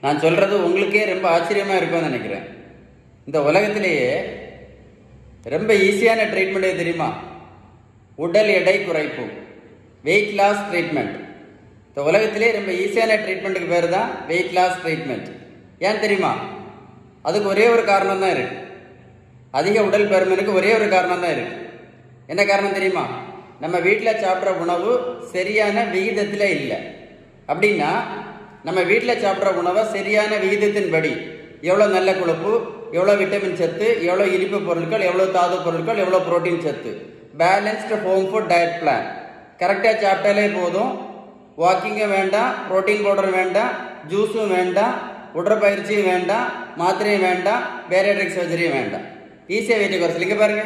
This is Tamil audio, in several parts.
நான் சொல்றது உங்களுக்கே ரொம்ப ஆச்சரியமா இருக்கும்னு நினைக்கிறேன் இந்த உலகத்திலேயே ரொம்ப ஈஸியான ட்ரீட்மெண்ட் எது தெரியுமா உடல் எடை குறைப்பு வெயிட் லாஸ் ட்ரீட்மெண்ட் இந்த உலகத்திலே ரொம்ப ஈஸியான ட்ரீட்மெண்ட்டுக்கு பேர் தான் வெயிட் லாஸ் ட்ரீட்மெண்ட் ஏன் தெரியுமா அதுக்கு ஒரே ஒரு காரணம் தான் இருக்கு அதிக உடல் பருமனுக்கு ஒரே ஒரு காரணம் தான் இருக்கு என்ன காரணம் தெரியுமா நம்ம வீட்டில் சாப்பிட்ற உணவு சரியான விகிதத்தில் இல்லை அப்படின்னா நம்ம வீட்டில் சாப்பிட்ற உணவை சரியான விகிதத்தின்படி எவ்வளோ நல்ல கொழுப்பு எவ்வளோ விட்டமின் சத்து எவ்வளோ இனிப்பு பொருட்கள் எவ்வளோ தாது பொருட்கள் எவ்வளோ புரோட்டீன் சத்து balanced home food diet plan கரெக்டாக சாப்பிட்டாலே போதும் வாக்கிங்கும் வேண்டாம் புரோட்டீன் பவுடர் வேண்டாம் ஜூஸும் வேண்டாம் உடற்பயிற்சியும் வேண்டாம் மாத்திரையும் வேண்டாம் பேரியாட்ரிக் சர்ஜரியும் வேண்டாம் ஈஸியாக வெயிட் குறைச்சல் இங்கே பாருங்க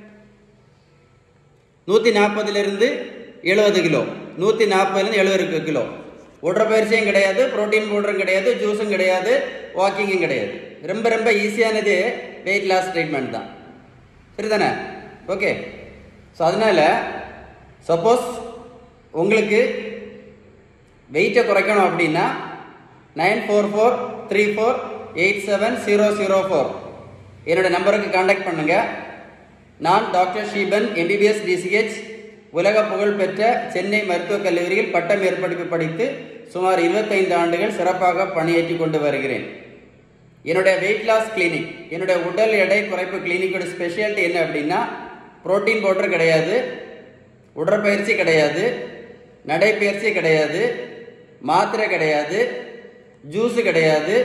நூற்றி நாற்பதுலேருந்து எழுபது கிலோ நூற்றி நாற்பதுலேருந்து எழுபது கிலோ உடற்பயிற்சியும் கிடையாது புரோட்டீன் பவுடரும் கிடையாது ஜூஸும் கிடையாது வாக்கிங்கும் கிடையாது ரொம்ப ரொம்ப ஈஸியானது வெயிட் லாஸ் ட்ரீட்மெண்ட் தான் சரிதானே ஓகே ஸோ அதனால் சப்போஸ் உங்களுக்கு வெயிட்டை குறைக்கணும் அப்படின்னா nine four four three four eight seven zero zero four என்னோட நம்பருக்கு காண்டாக்ட் பண்ணுங்க நான் டாக்டர் ஷீபன் எம்பிபிஎஸ் டிசிஹெச் உலக புகழ்பெற்ற சென்னை மருத்துவக் கல்லூரியில் பட்ட மேற்படிப்பு படித்து சுமார் இருபத்தைந்து ஆண்டுகள் சிறப்பாக பணியாற்றி கொண்டு வருகிறேன் என்னுடைய வெயிட் லாஸ் கிளினிக் என்னுடைய உடல் எடை குறைப்பு கிளினிக்கோட ஸ்பெஷாலிட்டி என்ன அப்படின்னா புரோட்டீன் பவுடர் கிடையாது உடற்பயிற்சி கிடையாது நடைப்பயிற்சி கிடையாது மாத்திரை கிடையாது ஜூஸு கிடையாது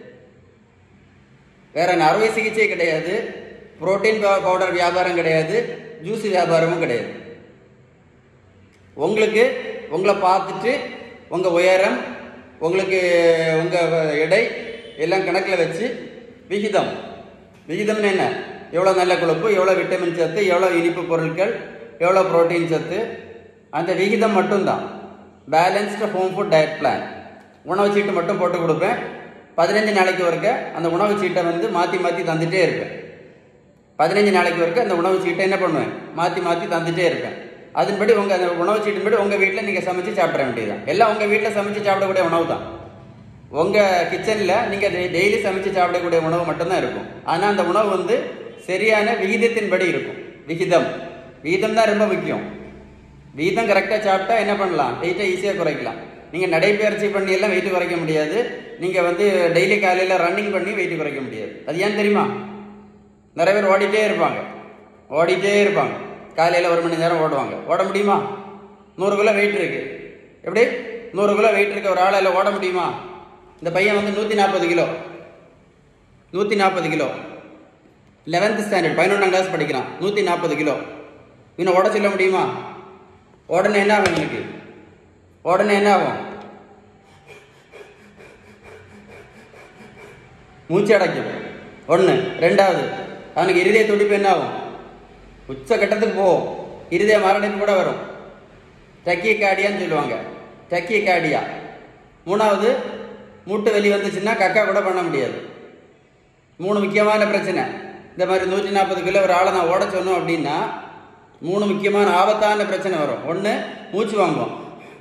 வேற என்ன, அறுவை சிகிச்சை கிடையாது புரோட்டீன் பவுடர் வியாபாரம் கிடையாது ஜூஸ் வியாபாரமும் கிடையாது உங்களுக்கு உங்களை பார்த்துட்டு உங்கள் உயரம் உங்களுக்கு உங்கள் எடை எல்லாம் கணக்கில் வச்சு விகிதம் விகிதம்னு என்ன எவ்வளோ நல்ல கொழுப்பு எவ்வளோ விட்டமின் சத்து எவ்வளோ இனிப்பு பொருட்கள் எவ்வளோ புரோட்டீன் சத்து அந்த விகிதம் மட்டும்தான் balanced home food diet plan உணவு சீட்டு மட்டும் போட்டு கொடுப்பேன் பதினஞ்சு நாளைக்கு ஒருக்க அந்த உணவு சீட்டை வந்து மாற்றி மாற்றி தந்துட்டே இருப்பேன் பதினஞ்சு நாளைக்கு ஒருக்க அந்த உணவு சீட்டை என்ன பண்ணுவேன் மாற்றி மாற்றி தந்துட்டே இருப்பேன் அதன்படி உங்கள் அந்த உணவு சீட்டின்படி உங்கள் வீட்டில் நீங்கள் சமைச்சு சாப்பிட வேண்டியதுதான் எல்லாம் உங்கள் வீட்டில் சமைச்சு சாப்பிடக்கூடிய உணவு தான் உங்கள் கிச்சனில் நீங்கள் டெய்லி சமைச்சு சாப்பிடக்கூடிய உணவு மட்டும்தான் இருக்கும் ஆனால் அந்த உணவு வந்து சரியான விகிதத்தின்படி இருக்கும் விகிதம் விகிதம் தான் ரொம்ப முக்கியம் விகிதம் கரெக்டாக சாப்பிட்டா என்ன பண்ணலாம் வெயிட்டை ஈஸியாக குறைக்கலாம் நீங்கள் நடைப்பயிற்சி பண்ணி எல்லாம் வெயிட் குறைக்க முடியாது நீங்கள் வந்து டெய்லி காலையில் ரன்னிங் பண்ணி வெயிட் குறைக்க முடியாது அது ஏன் தெரியுமா நிறைய பேர் ஓடிட்டே இருப்பாங்க ஓடிட்டே இருப்பாங்க காலையில் ஒரு மணி நேரம் ஓடுவாங்க ஓட முடியுமா நூறு கிலோ வெயிட் இருக்கு எப்படி நூறு கிலோ வெயிட் இருக்க ஒரு ஆளால் ஓட முடியுமா இந்த பையன் வந்து நூற்றி நாற்பது கிலோ நூற்றி நாற்பது கிலோ லெவன்த் ஸ்டாண்டர்ட் பதினொன்றாம் கிளாஸ் படிக்கிறான் நூற்றி நாற்பது கிலோ இவனை ஓட சொல்ல முடியுமா உடனே என்ன ஆகும் இவனுக்கு உடனே என்ன ஆகும் மூச்சு அடைக்கும் ஒன்று ரெண்டாவது அவனுக்கு இருதய துடிப்பு என்ன ஆகும் உச்ச கட்டத்துக்கு போகும் இருதய மரணிப்பு கூட வரும் டக்கிய காடியான்னு சொல்லுவாங்க டக்கிய காடியா மூணாவது மூட்டு வெளி வந்துச்சுன்னா கக்கா கூட பண்ண முடியாது மூணு முக்கியமான பிரச்சனை இந்த மாதிரி நூற்றி நாற்பது கிலோ ஒரு ஆளை நான் ஓட சொன்னோம் அப்படின்னா மூணு முக்கியமான ஆபத்தான பிரச்சனை வரும் ஒன்று மூச்சு வாங்குவோம்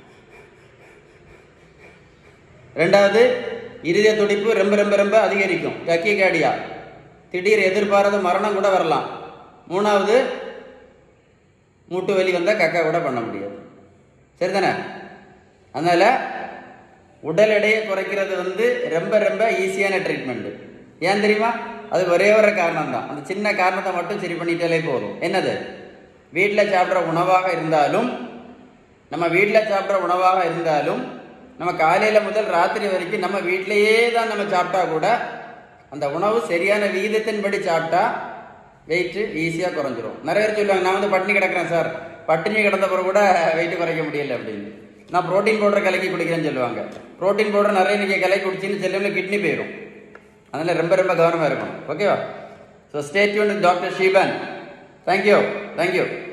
ரெண்டாவது இருதய துடிப்பு ரொம்ப ரொம்ப ரொம்ப அதிகரிக்கும் டக்கிகாடியா திடீர் எதிர்பாராத மரணம் கூட வரலாம் மூணாவது மூட்டு வலி வந்தால் கக்கா கூட பண்ண முடியாது சரிதானே அதனால் உடல் எடையை குறைக்கிறது வந்து ரொம்ப ரொம்ப ஈஸியான ட்ரீட்மெண்ட்டு ஏன் தெரியுமா அது ஒரே ஒரு காரணம் தான் அந்த சின்ன காரணத்தை மட்டும் சரி பண்ணிட்டாலே போதும் என்னது வீட்டில் சாப்பிட்ற உணவாக இருந்தாலும் நம்ம வீட்டில் சாப்பிட்ற உணவாக இருந்தாலும் நம்ம காலையில் முதல் ராத்திரி வரைக்கும் நம்ம வீட்டிலேயே தான் நம்ம சாப்பிட்டா கூட அந்த உணவு சரியான விகிதத்தின்படி சாப்பிட்டா வெயிட்டு ஈஸியாக குறைஞ்சிரும் நிறைய பேர் சொல்லுவாங்க நான் வந்து பட்டினி கிடக்கிறேன் சார் பட்டினி கிடந்த பிறகு கூட வெயிட் குறைக்க முடியல அப்படின்னு நான் புரோட்டீன் பவுடர் கலக்கி குடிக்கிறேன்னு சொல்லுவாங்க புரோட்டீன் பவுடர் நிறைய நீங்கள் கலக்கி குடிச்சின்னு செல்லுமில் கிட்னி போயிடும் அதனால் ரொம்ப ரொம்ப கவனமாக இருக்கணும் ஓகேவா so stay tuned doctor Sheeban thank you thank you